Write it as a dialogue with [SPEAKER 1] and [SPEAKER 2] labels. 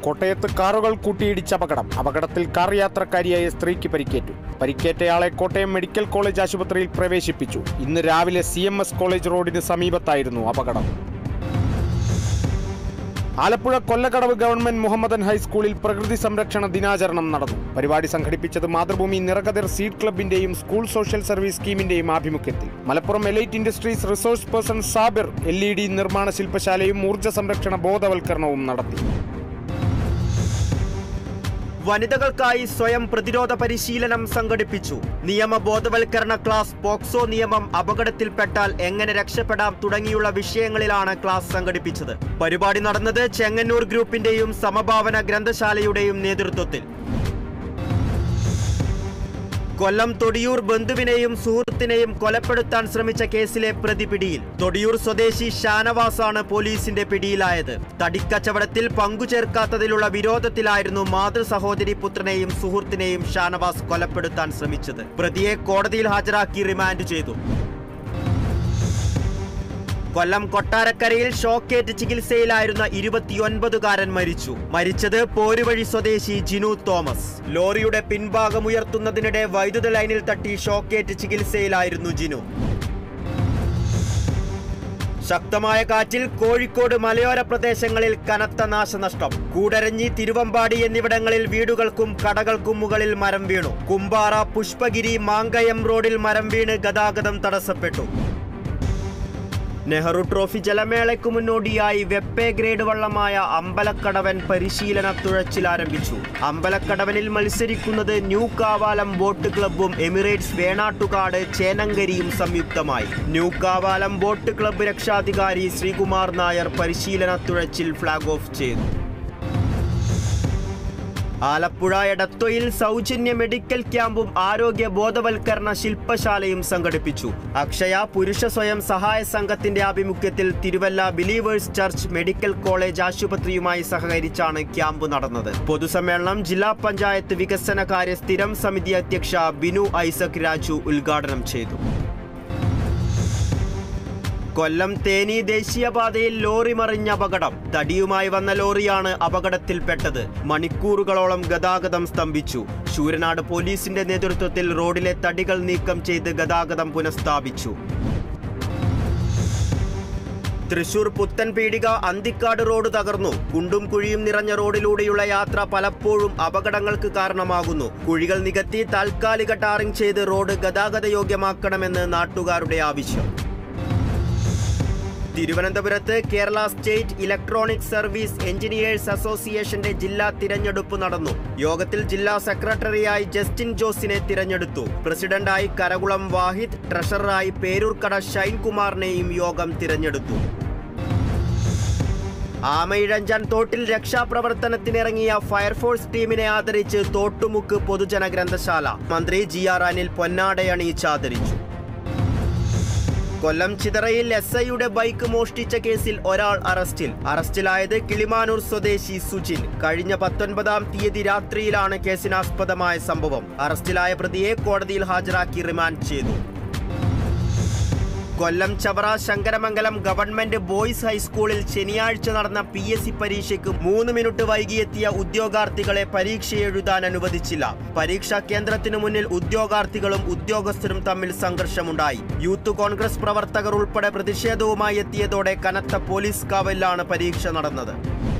[SPEAKER 1] കോട്ടയത്ത് കാറുകൾ കൂട്ടിയിടിച്ച അപകടം അപകടത്തിൽ കാർ യാത്രക്കാരിയായ സ്ത്രീക്ക് പരിക്കേറ്റു പരിക്കേറ്റയാളെ കോട്ടയം മെഡിക്കൽ കോളേജ് ആശുപത്രിയിൽ പ്രവേശിപ്പിച്ചു ഇന്ന് രാവിലെ സി കോളേജ് റോഡിന് സമീപത്തായിരുന്നു അപകടം ആലപ്പുഴ കൊല്ലക്കടവ് ഗവൺമെന്റ് മുഹമ്മദൻ ഹൈസ്കൂളിൽ പ്രകൃതി സംരക്ഷണ ദിനാചരണം നടന്നു പരിപാടി സംഘടിപ്പിച്ചത് മാതൃഭൂമി നിറകതിർ സീഡ് ക്ലബിന്റെയും സ്കൂൾ സോഷ്യൽ സർവീസ് സ്കീമിന്റെയും ആഭിമുഖ്യത്തിൽ Malappuram elite industries resource person Sabir L E D നിർമ്മാണ ശില്പശാലയും ഊർജ്ജ സംരക്ഷണ ബോധവൽക്കരണവും നടത്തി
[SPEAKER 2] വനിതകൾക്കായി സ്വയം പ്രതിരോധ പരിശീലനം സംഘടിപ്പിച്ചു നിയമ ബോധവൽക്കരണ ക്ലാസ് പോക്സോ നിയമം അപകടത്തിൽപ്പെട്ടാൽ എങ്ങനെ രക്ഷപ്പെടാം തുടങ്ങിയുള്ള വിഷയങ്ങളിലാണ് ക്ലാസ് സംഘടിപ്പിച്ചത് പരിപാടി നടന്നത് ചെങ്ങന്നൂർ ഗ്രൂപ്പിന്റെയും സമഭാവന ഗ്രന്ഥശാലയുടെയും നേതൃത്വത്തിൽ കൊല്ലം തൊടിയൂർ ബന്ധുവിനെയും സുഹൃത്തിനെയും കൊലപ്പെടുത്താൻ ശ്രമിച്ച കേസിലെ പ്രതി പിടിയിൽ തൊടിയൂർ സ്വദേശി ഷാനവാസാണ് പോലീസിന്റെ പിടിയിലായത് തടിക്കച്ചവടത്തിൽ പങ്കുചേർക്കാത്തതിലുള്ള വിരോധത്തിലായിരുന്നു മാതൃ സഹോദരി പുത്രനെയും സുഹൃത്തിനെയും ഷാനവാസ് കൊലപ്പെടുത്താൻ ശ്രമിച്ചത് പ്രതിയെ കോടതിയിൽ ഹാജരാക്കി റിമാൻഡ് ചെയ്തു കൊല്ലം കൊട്ടാരക്കരയിൽ ഷോക്കേറ്റ് ചികിത്സയിലായിരുന്ന ഇരുപത്തിയൊൻപതുകാരൻ മരിച്ചു മരിച്ചത് പോരുവഴി സ്വദേശി ജിനു തോമസ് ലോറിയുടെ പിൻഭാഗം ഉയർത്തുന്നതിനിടെ വൈദ്യുത ലൈനിൽ തട്ടി ഷോക്കേറ്റ് ചികിത്സയിലായിരുന്നു ജിനു ശക്തമായ കാറ്റിൽ കോഴിക്കോട് മലയോര പ്രദേശങ്ങളിൽ കനത്ത നാശനഷ്ടം കൂടരഞ്ഞി തിരുവമ്പാടി എന്നിവിടങ്ങളിൽ വീടുകൾക്കും കടകൾക്കും മുകളിൽ മരം വീണു കുമ്പാറ പുഷ്പഗിരി മാങ്കയം റോഡിൽ മരം വീണ് ഗതാഗതം തടസ്സപ്പെട്ടു നെഹ്റു ട്രോഫി ജലമേളയ്ക്ക് മുന്നോടിയായി വെപ്പേ ഗ്രേഡ് വള്ളമായ അമ്പലക്കടവൻ പരിശീലന തുഴച്ചിൽ ആരംഭിച്ചു അമ്പലക്കടവനിൽ മത്സരിക്കുന്നത് ന്യൂ കാവാലം ബോട്ട് ക്ലബ്ബും എമിറേറ്റ്സ് വേണാട്ടുകാട് ചേനങ്കരിയും സംയുക്തമായി ന്യൂ കാവാലം ബോട്ട് ക്ലബ്ബ് രക്ഷാധികാരി ശ്രീകുമാർ നായർ പരിശീലന തുഴച്ചിൽ ഫ്ളാഗ് ഓഫ് ചെയ്തു ആലപ്പുഴ എടത്തൊയിൽ സൗജന്യ മെഡിക്കൽ ക്യാമ്പും ആരോഗ്യ ബോധവൽക്കരണ ശില്പശാലയും സംഘടിപ്പിച്ചു അക്ഷയ പുരുഷ സ്വയം സഹായ സംഘത്തിന്റെ ആഭിമുഖ്യത്തിൽ Thiruvalla believers church medical college ആശുപത്രിയുമായി സഹകരിച്ചാണ് ക്യാമ്പ് നടന്നത് പൊതുസമ്മേളനം ജില്ലാ പഞ്ചായത്ത് വികസനകാര്യ സ്ഥിരം സമിതി അധ്യക്ഷ ബിനു ഐസക് രാജു ഉദ്ഘാടനം ചെയ്തു കൊല്ലം തേനി ദേശീയപാതയിൽ ലോറി മറിഞ്ഞ അപകടം തടിയുമായി വന്ന ലോറിയാണ് അപകടത്തിൽപ്പെട്ടത് മണിക്കൂറുകളോളം ഗതാഗതം സ്തംഭിച്ചു ശൂരനാട് പോലീസിന്റെ നേതൃത്വത്തിൽ റോഡിലെ തടികൾ നീക്കം ചെയ്ത് ഗതാഗതം പുനഃസ്ഥാപിച്ചു തൃശൂർ പുത്തൻ പീടിക അന്തിക്കാട് റോഡ് തകർന്നു കുണ്ടും കുഴിയും നിറഞ്ഞ റോഡിലൂടെയുള്ള യാത്ര പലപ്പോഴും അപകടങ്ങൾക്ക് കാരണമാകുന്നു കുഴികൾ നികത്തി താൽക്കാലിക ടാറിംഗ് ചെയ്ത് റോഡ് ഗതാഗത യോഗ്യമാക്കണമെന്ന് നാട്ടുകാരുടെ ആവശ്യം തിരുവനന്തപുരത്ത് Kerala state electronic service engineers അസോസിയേഷന്റെ ജില്ലാ തിരഞ്ഞെടുപ്പ് നടന്നു യോഗത്തിൽ ജില്ലാ സെക്രട്ടറിയായി ജസ്റ്റിൻ ജോസിനെ തിരഞ്ഞെടുത്തു പ്രസിഡന്റായി കരകുളം വാഹിദ് ട്രഷററായി പേരൂർക്കട ഷൈൻകുമാറിനെയും യോഗം തിരഞ്ഞെടുത്തു ആമയിഴഞ്ചാൻ തോട്ടിൽ രക്ഷാപ്രവർത്തനത്തിനിറങ്ങിയ ഫയർഫോഴ്സ് ടീമിനെ ആദരിച്ച് തോട്ടുമുക്ക് പൊതുജന ഗ്രന്ഥശാല മന്ത്രി ജി ആർ അനിൽ പൊന്നാടയണിയിച്ച് ആദരിച്ചു കൊല്ലം ചിതറയിൽ എസ് ഐയുടെ ബൈക്ക് മോഷ്ടിച്ച കേസിൽ ഒരാൾ അറസ്റ്റിൽ അറസ്റ്റിലായത് കിളിമാനൂർ സ്വദേശി സുജിൻ കഴിഞ്ഞ പത്തൊൻപതാം തീയതി രാത്രിയിലാണ് കേസിനാസ്പദമായ സംഭവം അറസ്റ്റിലായ പ്രതിയെ കോടതിയിൽ ഹാജരാക്കി റിമാൻഡ് ചെയ്തു കൊല്ലം ചവറ ശങ്കരമംഗലം ഗവൺമെന്റ് ബോയ്സ് ഹൈസ്കൂളിൽ ശനിയാഴ്ച നടന്ന പി എസ് സി പരീക്ഷയ്ക്ക് മൂന്ന് മിനിറ്റ് വൈകിയെത്തിയ ഉദ്യോഗാർത്ഥികളെ പരീക്ഷ എഴുതാൻ അനുവദിച്ചില്ല പരീക്ഷാ കേന്ദ്രത്തിനു മുന്നിൽ ഉദ്യോഗാർത്ഥികളും ഉദ്യോഗസ്ഥരും തമ്മിൽ സംഘർഷമുണ്ടായി യൂത്ത് കോൺഗ്രസ് പ്രവർത്തകർ ഉൾപ്പെടെ പ്രതിഷേധവുമായി എത്തിയതോടെ കനത്ത പോലീസ് കാവലിലാണ് പരീക്ഷ നടന്നത്